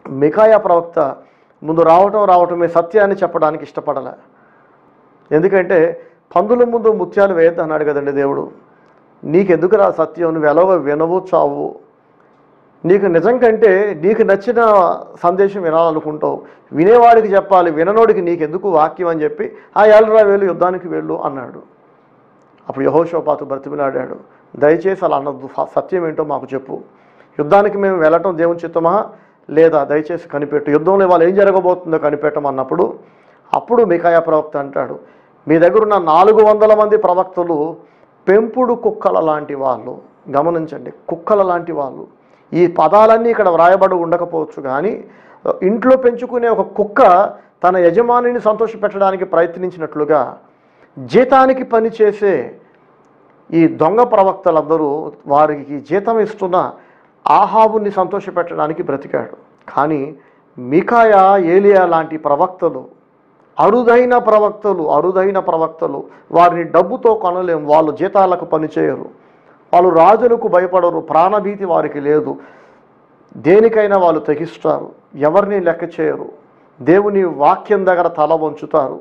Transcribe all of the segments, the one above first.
మికాయా ప్రవక్త ముందు రావటం రావటమే సత్యాన్ని చెప్పడానికి ఇష్టపడలే ఎందుకంటే పందుల ముందు ముత్యాలు వేయద్దు అన్నాడు కదండి దేవుడు నీకెందుకు రా సత్యం నువ్వు ఎలాగో వినవు చావు నీకు నిజం కంటే నీకు నచ్చిన సందేశం వినాలనుకుంటావు వినేవాడికి చెప్పాలి విననోడికి నీకెందుకు వాక్యం అని చెప్పి ఆ ఏళ్ళరా వేలు యుద్ధానికి వెళ్ళు అన్నాడు అప్పుడు యహోషోపాతు బ్రతిమిలాడాడు దయచేసి అలా అన్నద్దు స- సత్యం ఏంటో మాకు చెప్పు యుద్ధానికి మేము వెళ్ళటం దేవుని చిత్తమా లేదా దయచేసి కనిపెట్టు యుద్ధంలో వాళ్ళు ఏం జరగబోతుందో కనిపెట్టమన్నప్పుడు అప్పుడు మికాయా ప్రవక్త అంటాడు మీ దగ్గర ఉన్న నాలుగు వందల మంది ప్రవక్తలు పెంపుడు కుక్కల లాంటి వాళ్ళు గమనించండి కుక్కల లాంటి వాళ్ళు ఈ పదాలన్నీ ఇక్కడ వ్రాయబడి ఉండకపోవచ్చు కానీ ఇంట్లో పెంచుకునే ఒక కుక్క తన యజమానిని సంతోషపెట్టడానికి ప్రయత్నించినట్లుగా జీతానికి పనిచేసే ఈ దొంగ ప్రవక్తలందరూ వారికి జీతం ఇస్తున్న ఆహాబుని సంతోషపెట్టడానికి బ్రతికాడు కానీ మికాయా ఏలియా లాంటి ప్రవక్తలు అరుదైన ప్రవక్తలు అరుదైన ప్రవక్తలు వారిని డబ్బుతో కొనలేం వాళ్ళు జీతాలకు పనిచేయరు వాళ్ళు రాజులకు భయపడరు ప్రాణభీతి వారికి లేదు దేనికైనా వాళ్ళు తెగిస్తారు ఎవరిని లెక్క చేయరు దేవుని వాక్యం దగ్గర తల వంచుతారు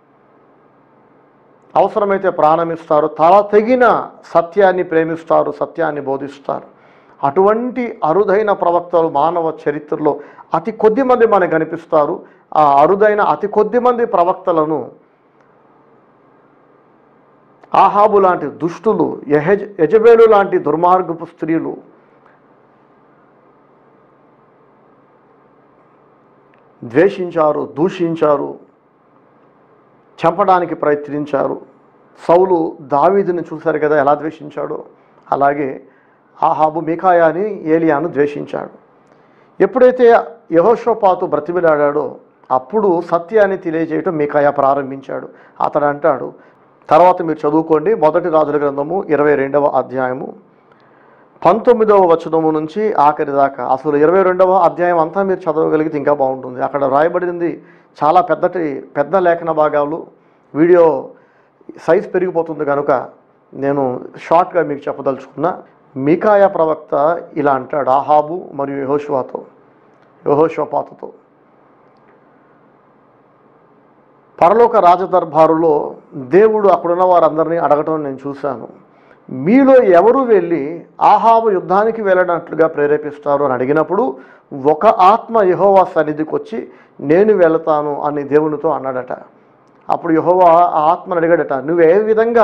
అవసరమైతే ప్రాణమిస్తారు తల తెగిన సత్యాన్ని ప్రేమిస్తారు సత్యాన్ని బోధిస్తారు అటువంటి అరుదైన ప్రవక్తలు మానవ చరిత్రలో అతి కొద్ది మంది మనకు కనిపిస్తారు ఆ అరుదైన అతి కొద్ది మంది ప్రవక్తలను ఆహాబు లాంటి దుష్టులు యహెజ్ యజబేలు లాంటి దుర్మార్గపు స్త్రీలు ద్వేషించారు దూషించారు చంపడానికి ప్రయత్నించారు సౌలు దావీదుని చూశారు కదా ఎలా ద్వేషించాడో అలాగే ఆహాబు మికాయాని ఏలియాను ద్వేషించాడు ఎప్పుడైతే యహోషోపాతు బ్రతిమిలాడాడో అప్పుడు సత్యాన్ని తెలియజేయటం మికాయా ప్రారంభించాడు అతడు అంటాడు తర్వాత మీరు చదువుకోండి మొదటి రాజుల గ్రంథము ఇరవై రెండవ అధ్యాయము పంతొమ్మిదవ వచనము నుంచి ఆఖరి దాకా అసలు ఇరవై రెండవ అధ్యాయం అంతా మీరు చదవగలిగితే ఇంకా బాగుంటుంది అక్కడ రాయబడింది చాలా పెద్దటి పెద్ద లేఖన భాగాలు వీడియో సైజ్ పెరిగిపోతుంది కనుక నేను షార్ట్గా మీకు చెప్పదలుచుకున్నా మికాయ ప్రవక్త ఇలా అంటాడు ఆహాబు మరియు యహోషువాతో యహోషోపాతుతో పరలోక రాజదర్బారులో దేవుడు అక్కడున్న వారందరినీ అడగటం నేను చూశాను మీలో ఎవరు వెళ్ళి ఆహాబు యుద్ధానికి వెళ్ళినట్లుగా ప్రేరేపిస్తారు అని అడిగినప్పుడు ఒక ఆత్మ యహోవా సన్నిధికి వచ్చి నేను వెళతాను అని దేవునితో అన్నాడట అప్పుడు యహోవా ఆ ఆత్మను అడిగాడట నువ్వు ఏ విధంగా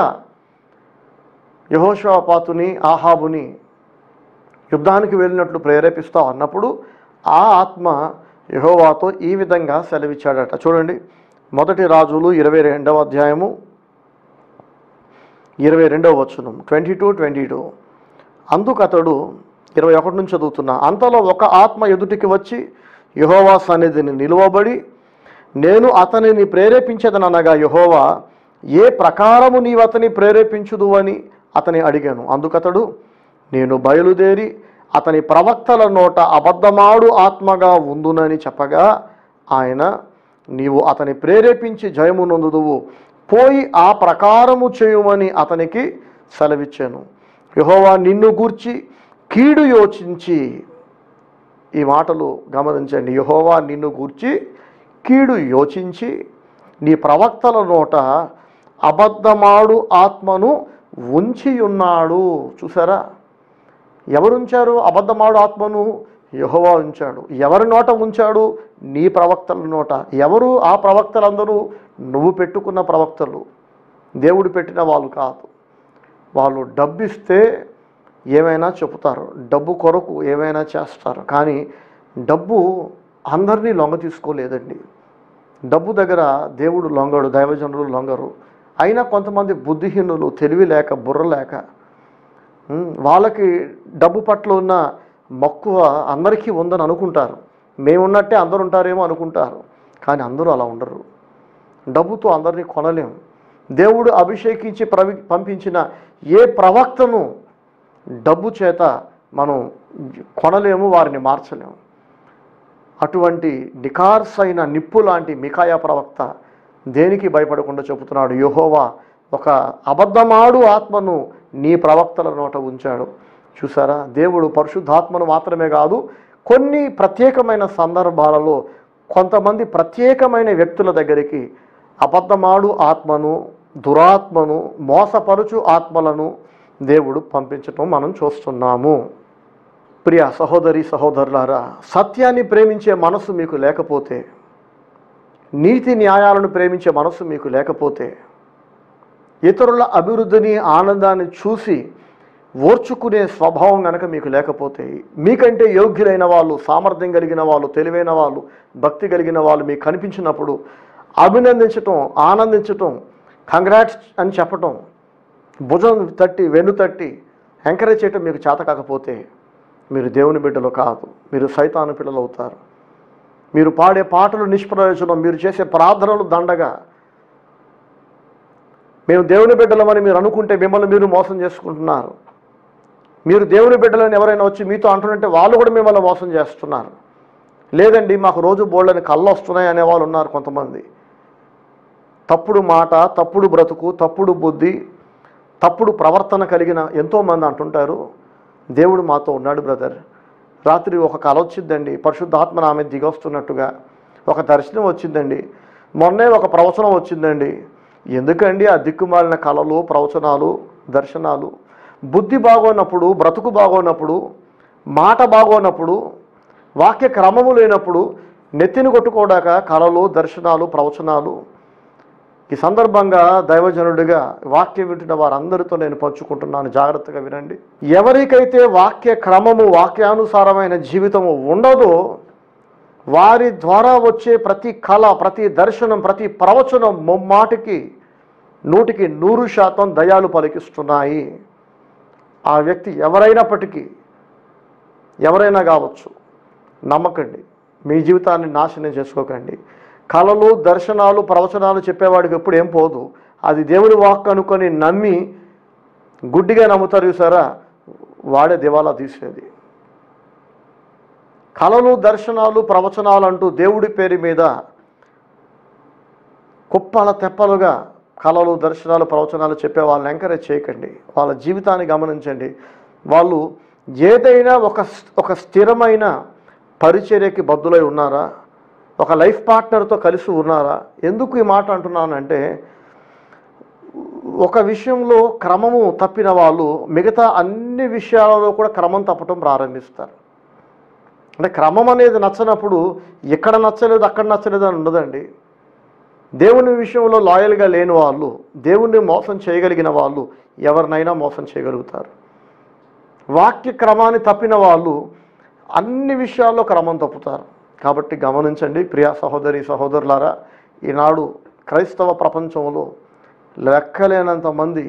యహోషపాతుని ఆహాబుని యుద్ధానికి వెళ్ళినట్లు ప్రేరేపిస్తావు అన్నప్పుడు ఆ ఆత్మ యహోవాతో ఈ విధంగా సెలవిచ్చాడట చూడండి మొదటి రాజులు ఇరవై రెండవ అధ్యాయము ఇరవై రెండవ వచనం ట్వంటీ టూ ట్వంటీ టూ అందుకు అతడు ఇరవై ఒకటి నుంచి చదువుతున్నా అంతలో ఒక ఆత్మ ఎదుటికి వచ్చి యహోవా సన్నిధిని నిలువబడి నేను అతనిని ప్రేరేపించదనగా యహోవా ఏ ప్రకారము నీవు అతని ప్రేరేపించుదు అని అతని అడిగాను అందుకతడు నేను బయలుదేరి అతని ప్రవక్తల నోట అబద్ధమాడు ఆత్మగా ఉందునని చెప్పగా ఆయన నీవు అతని ప్రేరేపించి జయము నొందుదువు పోయి ఆ ప్రకారము చేయుమని అతనికి సెలవిచ్చాను యహోవా నిన్ను గూర్చి కీడు యోచించి ఈ మాటలు గమనించండి యహోవా నిన్ను గూర్చి కీడు యోచించి నీ ప్రవక్తల నోట అబద్ధమాడు ఆత్మను ఉంచి ఉన్నాడు చూసారా ఎవరుంచారు అబద్ధమాడు ఆత్మను యహోవా ఉంచాడు ఎవరి నోట ఉంచాడు నీ ప్రవక్తల నోట ఎవరు ఆ ప్రవక్తలందరూ నువ్వు పెట్టుకున్న ప్రవక్తలు దేవుడు పెట్టిన వాళ్ళు కాదు వాళ్ళు డబ్బిస్తే ఏమైనా చెబుతారు డబ్బు కొరకు ఏమైనా చేస్తారు కానీ డబ్బు అందరినీ లొంగ తీసుకోలేదండి డబ్బు దగ్గర దేవుడు లొంగడు దైవజనులు లొంగరు అయినా కొంతమంది బుద్ధిహీనులు తెలివి లేక బుర్ర లేక ఉమ్, వాళ్ళకి డబ్బు పట్ల ఉన్న మక్కువ అందరికీ ఉందని అనుకుంటారు మేమున్నట్టే అందరు ఉంటారేమో అనుకుంటారు కానీ అందరూ అలా ఉండరు డబ్బుతో అందరినీ కొనలేం దేవుడు అభిషేకించి ప్రవి పంపించిన ఏ ప్రవక్తను డబ్బు చేత మనం కొనలేము వారిని మార్చలేము అటువంటి నికార్సైన నిప్పు లాంటి మికాయా ప్రవక్త దేనికి భయపడకుండా చెబుతున్నాడు యెహోవా ఒక అబద్ధమాడు ఆత్మను నీ ప్రవక్తల నోట ఉంచాడు చూసారా దేవుడు పరిశుద్ధాత్మను మాత్రమే కాదు కొన్ని ప్రత్యేకమైన సందర్భాలలో కొంతమంది ప్రత్యేకమైన వ్యక్తుల దగ్గరికి అబద్ధమాడు ఆత్మను దురాత్మను మోసపరుచు ఆత్మలను దేవుడు పంపించటం మనం చూస్తున్నాము ప్రియ సహోదరి సహోదరులారా సత్యాన్ని ప్రేమించే మనసు మీకు లేకపోతే నీతి న్యాయాలను ప్రేమించే మనసు మీకు లేకపోతే ఇతరుల అభివృద్ధిని ఆనందాన్ని చూసి ఓర్చుకునే స్వభావం కనుక మీకు లేకపోతే మీకంటే యోగ్యులైన వాళ్ళు సామర్థ్యం కలిగిన వాళ్ళు తెలివైన వాళ్ళు భక్తి కలిగిన వాళ్ళు మీకు కనిపించినప్పుడు అభినందించటం ఆనందించటం కంగ్రాట్స్ అని చెప్పటం భుజం తట్టి వెన్ను తట్టి ఎంకరేజ్ చేయటం మీకు చేత కాకపోతే మీరు దేవుని బిడ్డలు కాదు మీరు సైతాను పిల్లలు అవుతారు మీరు పాడే పాటలు నిష్ప్రయోజనం మీరు చేసే ప్రార్థనలు దండగా మేము దేవుని బిడ్డలమని మీరు అనుకుంటే మిమ్మల్ని మీరు మోసం చేసుకుంటున్నారు మీరు దేవుని బిడ్డలని ఎవరైనా వచ్చి మీతో అంటున్నట్టే వాళ్ళు కూడా మిమ్మల్ని మోసం చేస్తున్నారు లేదండి మాకు రోజు బోళ్ళని కళ్ళు వస్తున్నాయి అనే వాళ్ళు ఉన్నారు కొంతమంది తప్పుడు మాట తప్పుడు బ్రతుకు తప్పుడు బుద్ధి తప్పుడు ప్రవర్తన కలిగిన ఎంతోమంది అంటుంటారు దేవుడు మాతో ఉన్నాడు బ్రదర్ రాత్రి ఒక కళ వచ్చిందండి పరిశుద్ధాత్మ ఆమె దిగొస్తున్నట్టుగా ఒక దర్శనం వచ్చిందండి మొన్నే ఒక ప్రవచనం వచ్చిందండి ఎందుకండి ఆ దిక్కుమాలిన కళలు ప్రవచనాలు దర్శనాలు బుద్ధి బాగోనప్పుడు బ్రతుకు బాగోనప్పుడు మాట బాగోనప్పుడు వాక్య క్రమము లేనప్పుడు నెత్తిని కొట్టుకోడాక కళలు దర్శనాలు ప్రవచనాలు ఈ సందర్భంగా దైవజనుడిగా వాక్యం వింటున్న వారందరితో నేను పంచుకుంటున్నాను జాగ్రత్తగా వినండి ఎవరికైతే వాక్య క్రమము వాక్యానుసారమైన జీవితము ఉండదో వారి ద్వారా వచ్చే ప్రతి కళ ప్రతి దర్శనం ప్రతి ప్రవచనం ముమ్మాటికి నూటికి నూరు శాతం దయాలు పలికిస్తున్నాయి ఆ వ్యక్తి ఎవరైనప్పటికీ ఎవరైనా కావచ్చు నమ్మకండి మీ జీవితాన్ని నాశనం చేసుకోకండి కళలు దర్శనాలు ప్రవచనాలు చెప్పేవాడికి ఎప్పుడు ఏం పోదు అది దేవుని వాక్ అనుకొని నమ్మి గుడ్డిగా నమ్ముతారు చూసారా వాడే దివాలా తీసేది కళలు దర్శనాలు ప్రవచనాలు అంటూ దేవుడి పేరు మీద కుప్పల తెప్పలుగా కళలు దర్శనాలు ప్రవచనాలు చెప్పే వాళ్ళని ఎంకరేజ్ చేయకండి వాళ్ళ జీవితాన్ని గమనించండి వాళ్ళు ఏదైనా ఒక ఒక స్థిరమైన పరిచర్యకి బద్దులై ఉన్నారా ఒక లైఫ్ పార్ట్నర్తో కలిసి ఉన్నారా ఎందుకు ఈ మాట అంటున్నానంటే ఒక విషయంలో క్రమము తప్పిన వాళ్ళు మిగతా అన్ని విషయాలలో కూడా క్రమం తప్పటం ప్రారంభిస్తారు అంటే క్రమం అనేది నచ్చనప్పుడు ఎక్కడ నచ్చలేదు అక్కడ నచ్చలేదు అని ఉండదండి దేవుని విషయంలో లాయల్గా లేని వాళ్ళు దేవుణ్ణి మోసం చేయగలిగిన వాళ్ళు ఎవరినైనా మోసం చేయగలుగుతారు వాక్య క్రమాన్ని తప్పిన వాళ్ళు అన్ని విషయాల్లో క్రమం తప్పుతారు కాబట్టి గమనించండి ప్రియా సహోదరి సహోదరులారా ఈనాడు క్రైస్తవ ప్రపంచంలో లెక్కలేనంత మంది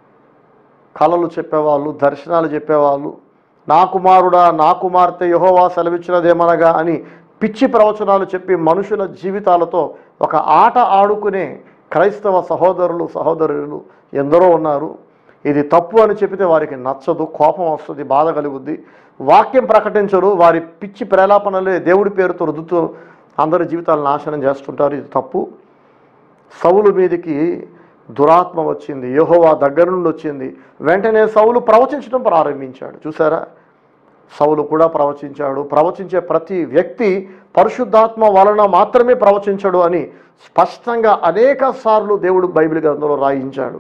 కళలు చెప్పేవాళ్ళు దర్శనాలు చెప్పేవాళ్ళు నా కుమారుడా నా కుమార్తె యహోవా సెలవిచ్చినదేమనగా అని పిచ్చి ప్రవచనాలు చెప్పి మనుషుల జీవితాలతో ఒక ఆట ఆడుకునే క్రైస్తవ సహోదరులు సహోదరులు ఎందరో ఉన్నారు ఇది తప్పు అని చెబితే వారికి నచ్చదు కోపం వస్తుంది బాధ కలుగుద్ది వాక్యం ప్రకటించరు వారి పిచ్చి ప్రేలాపనలే దేవుడి పేరుతో రుద్దుతూ అందరి జీవితాలు నాశనం చేస్తుంటారు ఇది తప్పు సౌలు మీదికి దురాత్మ వచ్చింది యెహోవా దగ్గర నుండి వచ్చింది వెంటనే సౌలు ప్రవచించడం ప్రారంభించాడు చూసారా సౌలు కూడా ప్రవచించాడు ప్రవచించే ప్రతి వ్యక్తి పరిశుద్ధాత్మ వలన మాత్రమే ప్రవచించడు అని స్పష్టంగా అనేక సార్లు దేవుడు బైబిల్ గ్రంథంలో రాయించాడు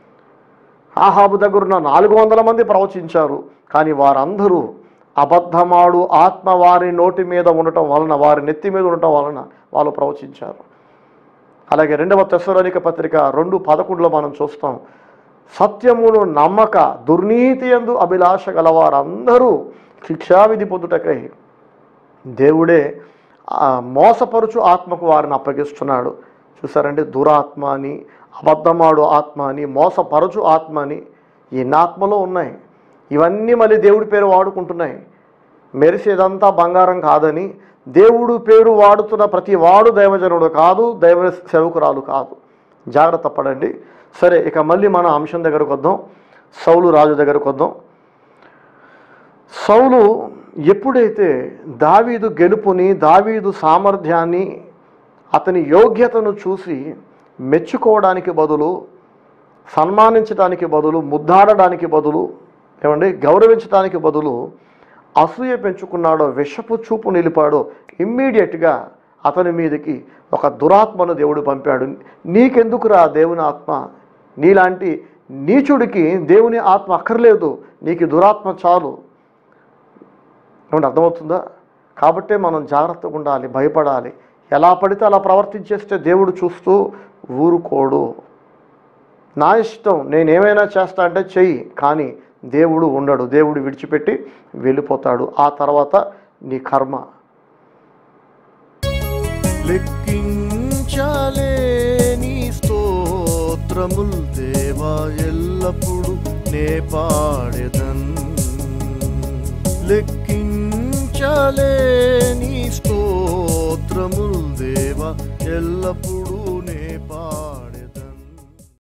ఆహాబు దగ్గరున్న నాలుగు వందల మంది ప్రవచించారు కానీ వారందరూ అబద్ధమాడు ఆత్మ వారి నోటి మీద ఉండటం వలన వారి నెత్తి మీద ఉండటం వలన వాళ్ళు ప్రవచించారు అలాగే రెండవ తెస్సలోనిక పత్రిక రెండు పదకొండులో మనం చూస్తాం సత్యమును నమ్మక దుర్నీతి ఎందు అభిలాష గలవారందరూ శిక్షావిధి పొందుటకై దేవుడే ఆ మోసపరుచు ఆత్మకు వారిని అప్పగిస్తున్నాడు చూసారంటే దురాత్మ అని అబద్ధమాడు ఆత్మ అని మోసపరచు ఆత్మ అని ఎన్ని ఆత్మలో ఉన్నాయి ఇవన్నీ మళ్ళీ దేవుడి పేరు వాడుకుంటున్నాయి మెరిసేదంతా బంగారం కాదని దేవుడు పేరు వాడుతున్న ప్రతి వాడు దైవజనుడు కాదు దైవ సేవకురాలు కాదు జాగ్రత్త పడండి సరే ఇక మళ్ళీ మన అంశం దగ్గరకు వద్దాం సౌలు రాజు దగ్గరకు వద్దాం సౌలు ఎప్పుడైతే దావీదు గెలుపుని దావీదు సామర్థ్యాన్ని అతని యోగ్యతను చూసి మెచ్చుకోవడానికి బదులు సన్మానించడానికి బదులు ముద్దాడడానికి బదులు ఏమండి గౌరవించడానికి బదులు అసూయ పెంచుకున్నాడో విషపు చూపు నిలిపాడో ఇమ్మీడియట్గా అతని మీదకి ఒక దురాత్మను దేవుడు పంపాడు నీకెందుకురా దేవుని ఆత్మ నీలాంటి నీచుడికి దేవుని ఆత్మ అక్కర్లేదు నీకు ఈ దురాత్మ చాలు ఏమంటే అర్థమవుతుందా కాబట్టే మనం జాగ్రత్తగా ఉండాలి భయపడాలి ఎలా పడితే అలా ప్రవర్తించేస్తే దేవుడు చూస్తూ ఊరుకోడు నా ఇష్టం నేనేమైనా చేస్తా అంటే చెయ్యి కానీ దేవుడు ఉండడు దేవుడు విడిచిపెట్టి వెళ్ళిపోతాడు ఆ తర్వాత నీ కర్మ లెక్కించాలే నీ స్తోత్రముల్ దేవా ఎల్లప్పుడు నే పాడెదన్ లెక్కించాలే నీ స్తోత్రముల్ దేవా ఎల్లప్పుడు